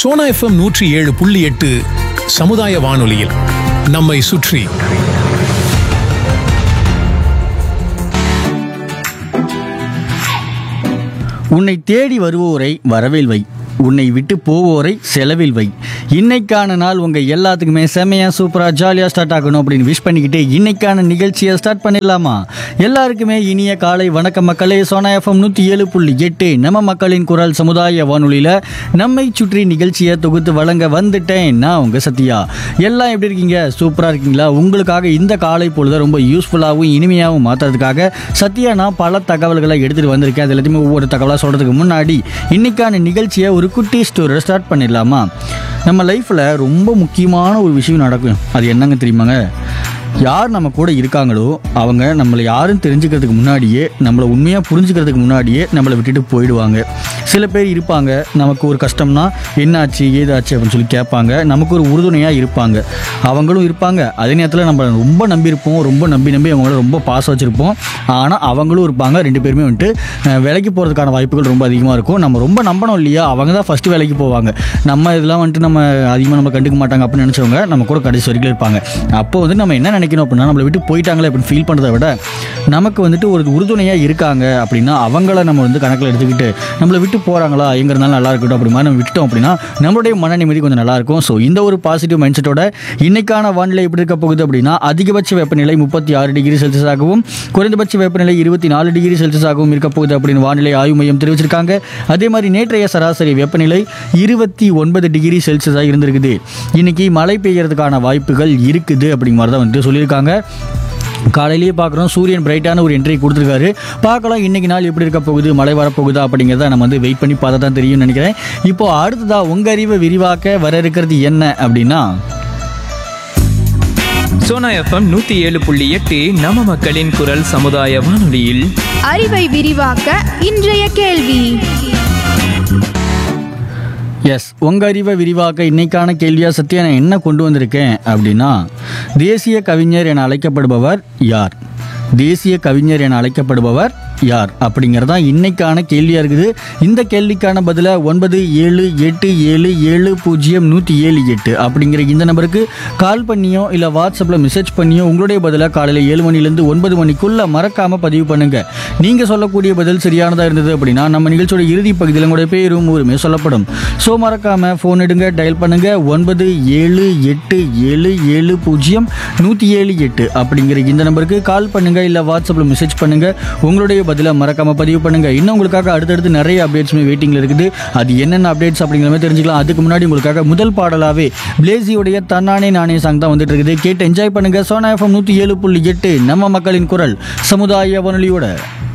Sona FM நூற்றி ஏழு புள்ளி எட்டு சமுதாய வானொலியில் நம்மை சுற்றி உன்னை தேடி வருவோரை வரவில் வை உன்னை விட்டு போவோரை செலவில் வை இன்னைக்கான நாள் உங்க எல்லாத்துக்குமே செமையா சூப்பரா ஜாலியா ஸ்டார்ட் ஆகணும் அப்படின்னு விஷ் பண்ணிக்கிட்டு இன்னைக்கான நிகழ்ச்சியை ஸ்டார்ட் பண்ணிடலாமா எல்லாருக்குமே இனிய காலை வணக்கம் மக்களே சோனா எஃப்எம் நூத்தி ஏழு புள்ளி எட்டு நம்ம மக்களின் குரல் சமுதாய வானொலியில நம்மை சுற்றி நிகழ்ச்சியை தொகுத்து வழங்க வந்துட்டேன் நான் உங்க சத்யா எல்லாம் எப்படி இருக்கீங்க சூப்பரா இருக்கீங்களா உங்களுக்காக இந்த காலை பொழுத ரொம்ப யூஸ்ஃபுல்லாகவும் இனிமையாகவும் மாற்றுறதுக்காக சத்யா நான் பல தகவல்களை எடுத்துகிட்டு வந்திருக்கேன் அது எல்லாத்தையுமே ஒவ்வொரு தகவலாக சொல்கிறதுக்கு முன்னாடி இன்னைக்கான நிகழ்ச்சியை ஒரு குட்டி ஸ்டோரியை ஸ்டார்ட் பண்ணிடலாமா நம்ம லைஃப்பில் ரொம்ப முக்கியமான ஒரு விஷயம் நடக்கும் அது என்னங்க தெரியுமாங்க யார் நம்ம கூட இருக்காங்களோ அவங்க நம்மளை யாரும் தெரிஞ்சுக்கிறதுக்கு முன்னாடியே நம்மளை உண்மையாக புரிஞ்சுக்கிறதுக்கு முன்னாடியே நம்மளை விட்டுட்டு போயிடுவாங்க சில பேர் இருப்பாங்க நமக்கு ஒரு கஷ்டம்னா என்னாச்சு ஏதாச்சு அப்படின்னு சொல்லி கேட்பாங்க நமக்கு ஒரு உறுதுணையாக இருப்பாங்க அவங்களும் இருப்பாங்க அதே நேரத்தில் நம்ம ரொம்ப நம்பியிருப்போம் ரொம்ப நம்பி நம்பி அவங்கள ரொம்ப பாசம் வச்சுருப்போம் ஆனால் அவங்களும் இருப்பாங்க ரெண்டு பேருமே வந்துட்டு அஹ், வேலைக்கு போகிறதுக்கான வாய்ப்புகள் ரொம்ப அதிகமாக இருக்கும் நம்ம ரொம்ப நம்பணும் இல்லையா அவங்க தான் ஃபஸ்ட்டு வேலைக்கு போவாங்க நம்ம இதெல்லாம் வந்துட்டு நம்ம அதிகமாக நம்ம கண்டுக்க மாட்டாங்க அப்படின்னு நினச்சவங்க நம்ம கூட கடைசி வரைக்கும் இருப்பாங்க அப்போ வந்து நம்ம என்ன நினைக்கணும் அப்படின்னா நம்மளை விட்டு போயிட்டாங்களே அப்படின்னு ஃபீல் பண்ணுறதை விட நமக்கு வந்துட்டு ஒரு உறுதுணையாக இருக்காங்க அப்படின்னா அவங்கள நம்ம வந்து கணக்கில் எடுத்துக்கிட்டு நம்மளை விட்டு போகிறாங்களா எங்கிறனால நல்லா இருக்கட்டும் அப்படி மாதிரி நம்ம விட்டுட்டோம் அப்படின்னா நம்மளுடைய மன நிம்மதி கொஞ்சம் நல்லா இருக்கும் ஸோ இந்த ஒரு பாசிட்டிவ் மைண்ட் செட்டோட இன்னைக்கான வானிலை எப்படி இருக்க போகுது அப்படின்னா அதிகபட்ச வெப்பநிலை முப்பத்தி ஆறு டிகிரி செல்சியஸாகவும் குறைந்தபட்ச வெப்பநிலை இருபத்தி நாலு டிகிரி செல்சியஸாகவும் இருக்க போகுது அப்படின்னு வானிலை ஆய்வு மையம் தெரிவிச்சிருக்காங்க அதே மாதிரி நேற்றைய சராசரி வெப்பநிலை இருபத்தி ஒன்பது டிகிரி செல்சியஸாக இருந்திருக்குது இன்னைக்கு மழை பெய்யறதுக்கான வாய்ப்புகள் இருக்குது அப்படிங்கிற மாதிரி தான் வந்துட்டு சொல்லியிருக்காங்க காலையிலேயே பார்க்குறோம் சூரியன் பிரைட்டான ஒரு என்ட்ரி கொடுத்துருக்காரு பார்க்கலாம் இன்னைக்கு நாள் எப்படி இருக்க போகுது மழை வரப்போகுதா அப்படிங்கிறத நம்ம வந்து வெயிட் பண்ணி பார்த்தா தான் தெரியும்னு நினைக்கிறேன் இப்போ அடுத்ததா உங்க அறிவை விரிவாக்க வர இருக்கிறது என்ன அப்படின்னா சோனா எஃப்எம் நூத்தி ஏழு புள்ளி எட்டு நம்ம மக்களின் குரல் சமுதாய வானொலியில் அறிவை விரிவாக்க இன்றைய கேள்வி எஸ் உங்க அறிவை விரிவாக்க இன்னைக்கான கேள்வியா சத்யா நான் என்ன கொண்டு வந்திருக்கேன் அப்படின்னா தேசிய கவிஞர் என அழைக்கப்படுபவர் யார் தேசிய கவிஞர் என அழைக்கப்படுபவர் யார் அப்படிங்கிறதான் இன்னைக்கான கேள்வியாக இருக்குது இந்த கேள்விக்கான பதிலை ஒன்பது ஏழு எட்டு ஏழு ஏழு பூஜ்ஜியம் நூற்றி ஏழு எட்டு அப்படிங்கிற இந்த நம்பருக்கு கால் பண்ணியோ இல்லை வாட்ஸ்அப்பில் மெசேஜ் பண்ணியோ உங்களுடைய பதிலை காலையில் ஏழு மணிலேருந்து ஒன்பது மணிக்குள்ளே மறக்காமல் பதிவு பண்ணுங்க நீங்கள் சொல்லக்கூடிய பதில் சரியானதாக இருந்தது அப்படின்னா நம்ம நிகழ்ச்சியோட இறுதி பகுதியில் உங்களுடைய பேரும் ஊருமே சொல்லப்படும் ஸோ மறக்காமல் ஃபோன் எடுங்க டயல் பண்ணுங்க ஒன்பது ஏழு எட்டு ஏழு ஏழு பூஜ்ஜியம் நூற்றி ஏழு எட்டு அப்படிங்கிற இந்த நம்பருக்கு கால் பண்ணுங்க இல்லை வாட்ஸ்அப்பில் மெசேஜ் பண்ணுங்க உங்களுடைய பதிலை மறக்காம பதிவு பண்ணுங்க இன்னும் உங்களுக்காக அடுத்தடுத்து நிறைய அப்டேட்ஸுமே வெயிட்டிங்ல இருக்குது அது என்னென்ன அப்டேட்ஸ் அப்படிங்கிற மாதிரி தெரிஞ்சுக்கலாம் அதுக்கு முன்னாடி உங்களுக்காக முதல் பாடலாவே பிளேசியோடைய தன்னானே நானே சாங் தான் வந்துட்டு இருக்குது கேட்டு என்ஜாய் பண்ணுங்க சோனா எஃப்எம் நூற்றி ஏழு புள்ளி எட்டு நம்ம மக்களின் குரல் சமுதாய வானொலியோட